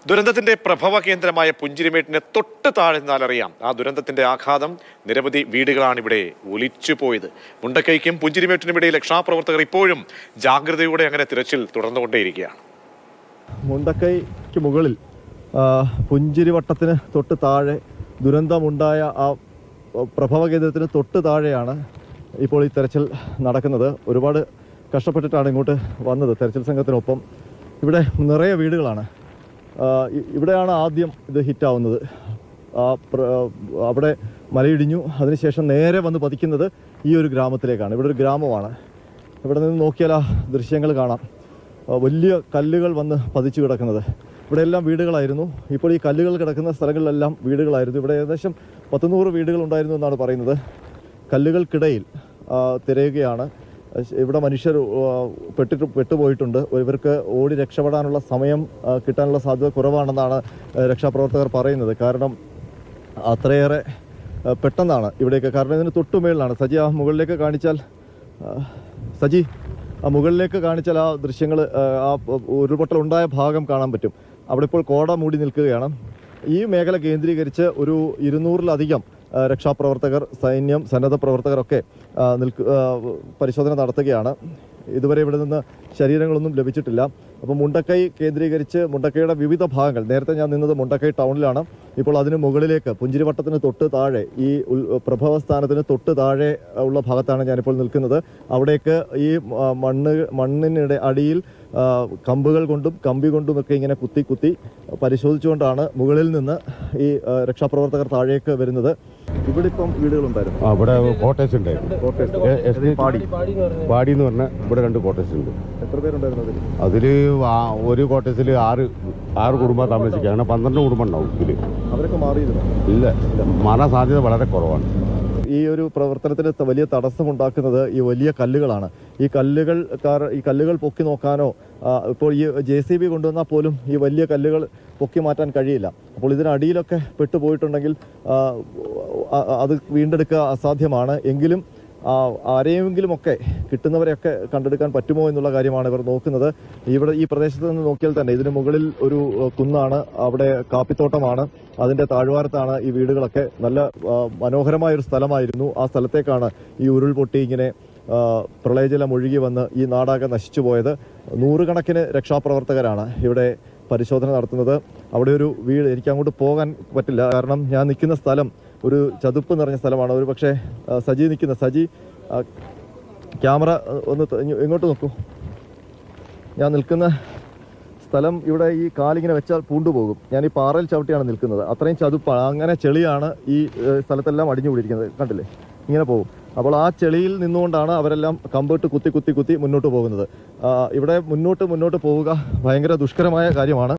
ദുരന്തത്തിന്റെ പ്രഭവ കേന്ദ്രമായ പുഞ്ചിരിമേട്ടിന് തൊട്ട് താഴെ നിന്നാലറിയാം ആ ദുരന്തത്തിന്റെ ആഘാതം നിരവധി വീടുകളാണ് ഇവിടെ ഒലിച്ചു പോയത് മുണ്ടക്കൈക്കും പുഞ്ചിരിമേട്ടിനും ഇടയിൽ രക്ഷാപ്രവർത്തകർ ഇപ്പോഴും ജാഗ്രതയോടെ അങ്ങനെ തിരച്ചിൽ തുടർന്നുകൊണ്ടേയിരിക്കുകയാണ് മുണ്ടക്കൈക്ക് മുകളിൽ ആ, പുഞ്ചിരിവട്ടത്തിന് തൊട്ട് താഴെ ദുരന്തമുണ്ടായ ആ പ്രഭവ കേന്ദ്രത്തിന് തൊട്ട് താഴെയാണ് ഇപ്പോൾ ഈ തെരച്ചിൽ നടക്കുന്നത് ഒരുപാട് കഷ്ടപ്പെട്ടിട്ടാണ് ഇങ്ങോട്ട് വന്നത് തെരച്ചിൽ സംഘത്തിനൊപ്പം ഇവിടെ നിറയെ വീടുകളാണ് ആ, ഇ- ഇവിടെയാണ് ആദ്യം ഇത് ഹിറ്റാവുന്നത് ആ പ്ര- അവിടെ മലയിടിഞ്ഞു അതിനുശേഷം നേരെ വന്ന് പതിക്കുന്നത് ഈ ഒരു ഗ്രാമത്തിലേക്കാണ് ഇവിടെ ഒരു ഗ്രാമമാണ് ഇവിടെ നിന്ന് നോക്കിയാൽ ആ ദൃശ്യങ്ങൾ കാണാം ആ, വലിയ കല്ലുകൾ വന്ന് പതിച്ചു കിടക്കുന്നത് ഇവിടെ എല്ലാം വീടുകളായിരുന്നു ഇപ്പോൾ ഈ കല്ലുകൾ കിടക്കുന്ന സ്ഥലങ്ങളിലെല്ലാം വീടുകളായിരുന്നു ഇവിടെ ഏകദേശം പത്തുനൂറ് വീടുകൾ ഉണ്ടായിരുന്നു എന്നാണ് പറയുന്നത് കല്ലുകൾക്കിടയിൽ ആ, തിരയുകയാണ് അശ് ഇവിടെ മനുഷ്യർ ആ, പെട്ടിട്ട് പെട്ടുപോയിട്ടുണ്ട് ഇവർക്ക് ഓടി രക്ഷപ്പെടാനുള്ള സമയം ആ, കിട്ടാനുള്ള സാധ്യത കുറവാണെന്നാണ് ആ, രക്ഷാപ്രവർത്തകർ പറയുന്നത് കാരണം അത്രയേറെ ആ, പെട്ടെന്നാണ് ഇവിടെയൊക്കെ കാരണം ഇതിന് തൊട്ടുമേളിലാണ് സജി ആ മുകളിലേക്ക് കാണിച്ചാൽ ആ, സജി ആ മുകളിലേക്ക് കാണിച്ചാൽ ആ ദൃശ്യങ്ങൾ ആ ഉരുൾപൊട്ടൽ ഉണ്ടായ ഭാഗം കാണാൻ പറ്റും അവിടെ ഇപ്പോൾ കോട മൂടി നിൽക്കുകയാണ് ഈ മേഖല കേന്ദ്രീകരിച്ച് ഒരു ഇരുന്നൂറിലധികം ആ, രക്ഷാപ്രവർത്തകർ സൈന്യം സന്നദ്ധ പ്രവർത്തകരൊക്കെ ആ, നിൽക്ക് ആ, പരിശോധന നടത്തുകയാണ് ഇതുവരെ ഇവിടെ നിന്ന് ശരീരങ്ങളൊന്നും ലഭിച്ചിട്ടില്ല അപ്പോൾ മുണ്ടക്കൈ കേന്ദ്രീകരിച്ച് മുണ്ടക്കൈയുടെ വിവിധ ഭാഗങ്ങൾ നേരത്തെ ഞാൻ നിന്നത് മുണ്ടക്കൈ ടൗണിലാണ് ഇപ്പോൾ അതിന് മുകളിലേക്ക് പുഞ്ചിരിവട്ടത്തിന് തൊട്ട് താഴെ ഈ ഉൽ പ്രഭവ സ്ഥാനത്തിന് തൊട്ട് താഴെ ഉള്ള ഭാഗത്താണ് ഞാനിപ്പോൾ നിൽക്കുന്നത് അവിടേക്ക് ഈ ആ, മണ്ണ് മണ്ണിനിടെ അടിയിൽ ആ, കമ്പുകൾ കൊണ്ടും കമ്പി കൊണ്ടും ഒക്കെ ഇങ്ങനെ കുത്തി കുത്തി പരിശോധിച്ചുകൊണ്ടാണ് മുകളിൽ നിന്ന് ഈ ആ, രക്ഷാപ്രവർത്തകർ താഴേക്ക് വരുന്നത് ഇവിടെ ഇപ്പം വീടുകളുണ്ടായിരുന്നു ആ ഇവിടെ കോട്ടേഴ്സ് ഉണ്ടായിരുന്നു കോട്ടയത്ത് എ- എസ് ഡി പാടി പാടി എന്ന് പറഞ്ഞാൽ ഇവിടെ രണ്ട് കോട്ടേഴ്സ് ഉണ്ട് എത്ര പേരുണ്ടായിരുന്നു അതിൽ അതിൽ ഒരു കോട്ടേഴ്സിൽ ആറ് ആറ് കുടുംബം താമസിക്കുക അങ്ങനെ പന്ത്രണ്ട് കുടുംബം ഉണ്ടാവും ഇതിൽ അവരൊക്കെ മാറിയിരുന്നു ഇല്ല മാറാൻ സാധ്യത വളരെ കുറവാണ് ഈ ഒരു പ്രവർത്തനത്തിന് ത- വലിയ തടസ്സമുണ്ടാക്കുന്നത് ഈ വലിയ കല്ലുകളാണ് ഈ കല്ലുകൾ കാര- ഈ കല്ലുകൾ പൊക്കി നോക്കാനോ ആ, ഇപ്പോൾ ഈ ജെ സി ബി കൊണ്ടുവന്നാൽ പോലും ഈ വലിയ കല്ലുകൾ പൊക്കി മാറ്റാൻ കഴിയില്ല അപ്പോൾ ഇതിനടിയിലൊക്കെ പെട്ടുപോയിട്ടുണ്ടെങ്കിൽ ആ, ആ- അത് വീണ്ടെടുക്കുക അസാധ്യമാണ് എങ്കിലും ആ, ആരെയെങ്കിലും ഒക്കെ കിട്ടുന്നവരെയൊക്കെ കണ്ടെടുക്കാൻ പറ്റുമോ എന്നുള്ള കാര്യമാണ് ഇവർ നോക്കുന്നത് ഇവിടെ ഈ പ്രദേശത്ത് നിന്ന് നോക്കിയാൽ തന്നെ ഇതിന് മുകളിൽ ഒരു ഏഹ്, കുന്നാണ് അവിടെ കാപ്പിത്തോട്ടമാണ് അതിന്റെ താഴ്വാരത്താണ് ഈ വീടുകളൊക്കെ നല്ല ആ, മനോഹരമായ ഒരു സ്ഥലമായിരുന്നു ആ സ്ഥലത്തേക്കാണ് ഈ ഉരുൾപൊട്ടി ഇങ്ങനെ ആ, പ്രളയജലം ഒഴുകി വന്ന് ഈ നാടാകെ നശിച്ചു പോയത് നൂറുകണക്കിന് രക്ഷാപ്രവർത്തകരാണ് ഇവിടെ പരിശോധന നടത്തുന്നത് അവിടെ ഒരു വീട് എനിക്ക് അങ്ങോട്ട് പോകാൻ പറ്റില്ല കാരണം ഞാൻ നിൽക്കുന്ന സ്ഥലം ഒരു ചതുപ്പ് നിറഞ്ഞ സ്ഥലമാണ് ഒരു പക്ഷേ ആ, സജി നിൽക്കുന്ന സജി ആ, ക്യാമറ ആ, ഒന്ന് ത- ഇങ്ങ് ഇങ്ങോട്ട് നോക്കൂ ഞാൻ നിൽക്കുന്ന സ്ഥലം ഇവിടെ ഈ കാലിങ്ങനെ വെച്ചാൽ പൂണ്ടുപോകും ഞാൻ ഈ പാറയിൽ ചവിട്ടിയാണ് നിൽക്കുന്നത് അത്രയും ചതുപ്പാണ് അങ്ങനെ ചെളിയാണ് ഈ ഏ, സ്ഥലത്തെല്ലാം അടിഞ്ഞു കൂടിയിരിക്കുന്നത് കണ്ടില്ലേ ഇങ്ങനെ പോകും അപ്പോൾ ആ ചെളിയിൽ നിന്നുകൊണ്ടാണ് അവരെല്ലാം കമ്പിട്ട് കുത്തി കുത്തി കുത്തി മുന്നോട്ട് പോകുന്നത് ആ, ഇവിടെ മുന്നോട്ട് മുന്നോട്ട് പോവുക ഭയങ്കര ദുഷ്കരമായ കാര്യമാണ്